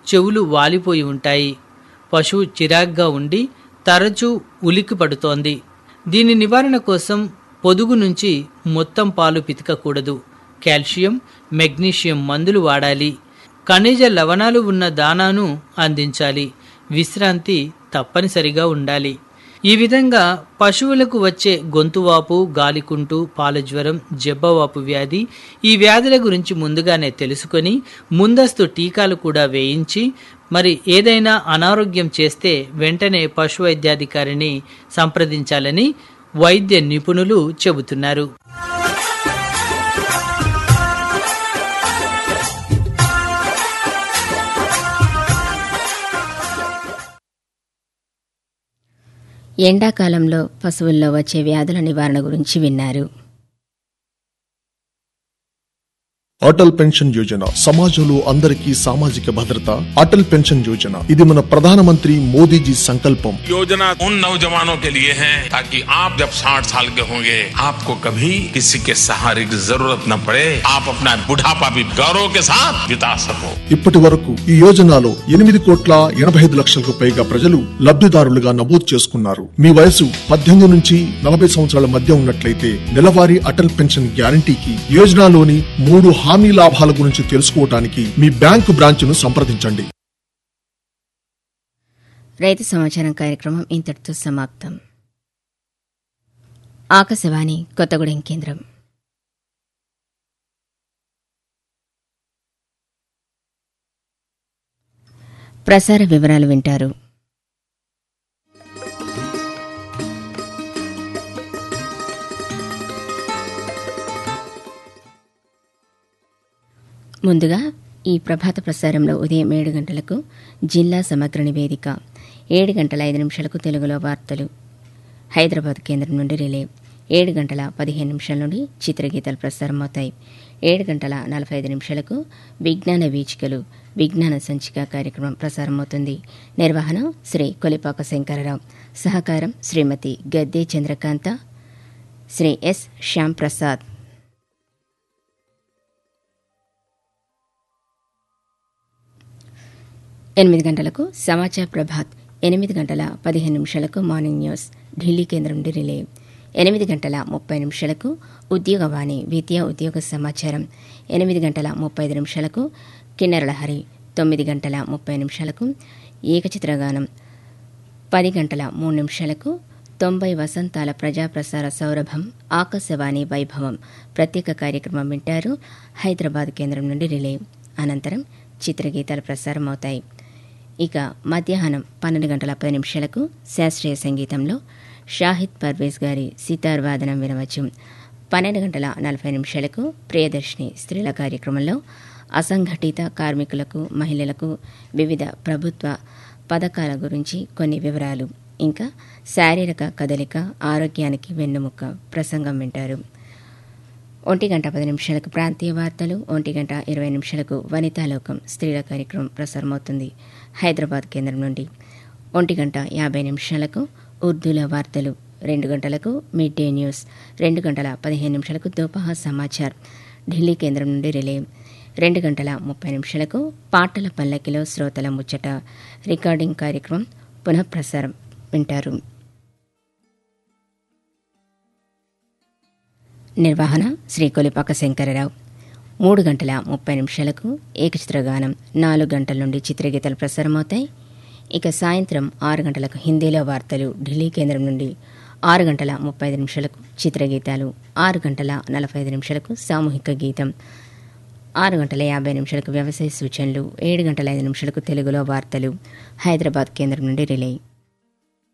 చెవులు వాలిపోయి ఉంటాయి పశువు చిరాగ్గా ఉండి తరచూ ఉలిక్కి పడుతోంది దీని నివారణ కోసం పొదుగు నుంచి మొత్తం పాలు పితకకూడదు కాల్షియం మెగ్నీషియం మందులు వాడాలి ఖనిజ లవణాలు ఉన్న దానాను అందించాలి విశ్రాంతి తప్పనిసరిగా ఉండాలి ఈ విధంగా పశువులకు వచ్చే గొంతువాపు గాలికుంటు పాలజ్వరం జబ్బవాపు వ్యాధి ఈ వ్యాధుల గురించి ముందుగానే తెలుసుకొని ముందస్తు టీకాలు కూడా వేయించి మరి ఏదైనా అనారోగ్యం చేస్తే వెంటనే పశు వైద్యాధికారిని సంప్రదించాలని వైద్య నిపుణులు చెబుతున్నారు ఎండాకాలంలో పశువుల్లో వచ్చే వ్యాధుల నివారణ గురించి విన్నారు అటల్ పెన్షన్ యోజన సమాజంలో అందరికీ సామాజిక భద్రత అటల్ పెన్షన్ యోజన ఇది మన ప్రధానమంత్రి మోదీజీ సంకల్పం योजना उन नौजवानों के लिए है ताकि आप जब 60 साल के होंगे आपको कभी किसी के सहारे की जरूरत न पड़े आप अपना बुढ़ापा भी गौरव के साथ बिता सको ఇప్పటి వరకు ఈ యోజనలో ఎనిమిది కోట్ల ఎనభై ఐదు లక్షలకు పైగా ప్రజలు లబ్ధిదారులుగా నమోదు చేసుకున్నారు మీ వయసు పద్దెనిమిది నుంచి నలభై సంవత్సరాల మధ్య ఉన్నట్లయితే నెలవారీ అటల్ పెన్షన్ గ్యారంటీకి యోజనలోని మూడు హామీ లాభాల గురించి తెలుసుకోవటానికి మీ బ్యాంకు బ్రాంచ్ను సంప్రదించండి రైతు సమాచారం కార్యక్రమం ఇంతటితో సమాప్తం ఆకాశవాణి కొత్తగూడెం కేంద్రం ప్రసార వివరాలు వింటారు ముందుగా ఈ ప్రభాత ప్రసారంలో ఉదయం ఏడు గంటలకు జిల్లా సమగ్ర నివేదిక ఏడు గంటల ఐదు నిమిషాలకు తెలుగులో వార్తలు హైదరాబాద్ కేంద్రం నుండి రిలే ఏడు గంటల పదిహేను నిమిషాల నుండి చిత్రగీతాలు ప్రసారమవుతాయి ఏడు గంటల నలభై ఐదు నిమిషాలకు విజ్ఞాన వీచికలు విజ్ఞాన సంచిక కార్యక్రమం ప్రసారమవుతుంది నిర్వహణ శ్రీ కొలిపాక శంకరరావు సహకారం శ్రీమతి గద్దే చంద్రకాంత శ్రీ ఎస్ శ్యామ్ ప్రసాద్ ఎనిమిది గంటలకు సమాచార్ ప్రభాత్ ఎనిమిది గంటల పదిహేను నిమిషాలకు మార్నింగ్ న్యూస్ ఢిల్లీ కేంద్రం నుండి రిలే ఎనిమిది గంటల ముప్పై నిమిషాలకు ఉద్యోగవాణి విద్యా ఉద్యోగ సమాచారం ఎనిమిది గంటల ముప్పై ఐదు నిమిషాలకు కిన్నెరల హరి తొమ్మిది గంటల ముప్పై నిమిషాలకు ఏకచిత్రగానం పది గంటల మూడు నిమిషాలకు తొంభై వసంతాల ప్రజాప్రసార సౌరభం ఆకాశవాణి వైభవం ప్రత్యేక కార్యక్రమం వింటారు హైదరాబాద్ కేంద్రం నుండి రిలే అనంతరం చిత్రగీతాలు ప్రసారం అవుతాయి ఇక మధ్యాహ్నం పన్నెండు గంటల పది నిమిషాలకు శాస్త్రీయ సంగీతంలో షాహిద్ పర్వేజ్ గారి సితార్ వాదనం వినవచ్చు పన్నెండు గంటల నలభై నిమిషాలకు ప్రియదర్శిని స్త్రీల కార్యక్రమంలో అసంఘటిత కార్మికులకు మహిళలకు వివిధ ప్రభుత్వ పథకాల గురించి కొన్ని వివరాలు ఇంకా శారీరక కదలిక ఆరోగ్యానికి వెన్నుముక్క ప్రసంగం వింటారు ఒంటి గంట పది నిమిషాలకు ప్రాంతీయ వార్తలు ఒంటి గంట ఇరవై నిమిషాలకు వనితాలోకం స్త్రీల కార్యక్రమం ప్రసారమవుతుంది హైదరాబాద్ కేంద్రం నుండి ఒంటి గంట యాభై నిమిషాలకు ఉర్దూల వార్తలు రెండు గంటలకు మిడ్ డే న్యూస్ రెండు గంటల పదిహేను నిమిషాలకు దోపహ సమాచార్ ఢిల్లీ కేంద్రం నుండి రిలే రెండు గంటల ముప్పై నిమిషాలకు పాటల పల్లకిలో శ్రోతల ముచ్చట రికార్డింగ్ కార్యక్రమం పునఃప్రసారం వింటారు నిర్వహణ శ్రీ కొలిపాక శంకరరావు మూడు గంటల ముప్పై నిమిషాలకు ఏకచిత్రగానం నాలుగు గంటల నుండి చిత్రగీతాలు ప్రసారమవుతాయి ఇక సాయంత్రం ఆరు గంటలకు హిందీలో వార్తలు ఢిల్లీ కేంద్రం నుండి ఆరు గంటల ముప్పై ఐదు నిమిషాలకు చిత్రగీతాలు ఆరు గంటల నలభై ఐదు నిమిషాలకు సామూహిక గీతం ఆరు గంటల యాభై నిమిషాలకు వ్యవసాయ సూచనలు ఏడు గంటల ఐదు నిమిషాలకు తెలుగులో వార్తలు హైదరాబాద్ కేంద్రం నుండి రిలే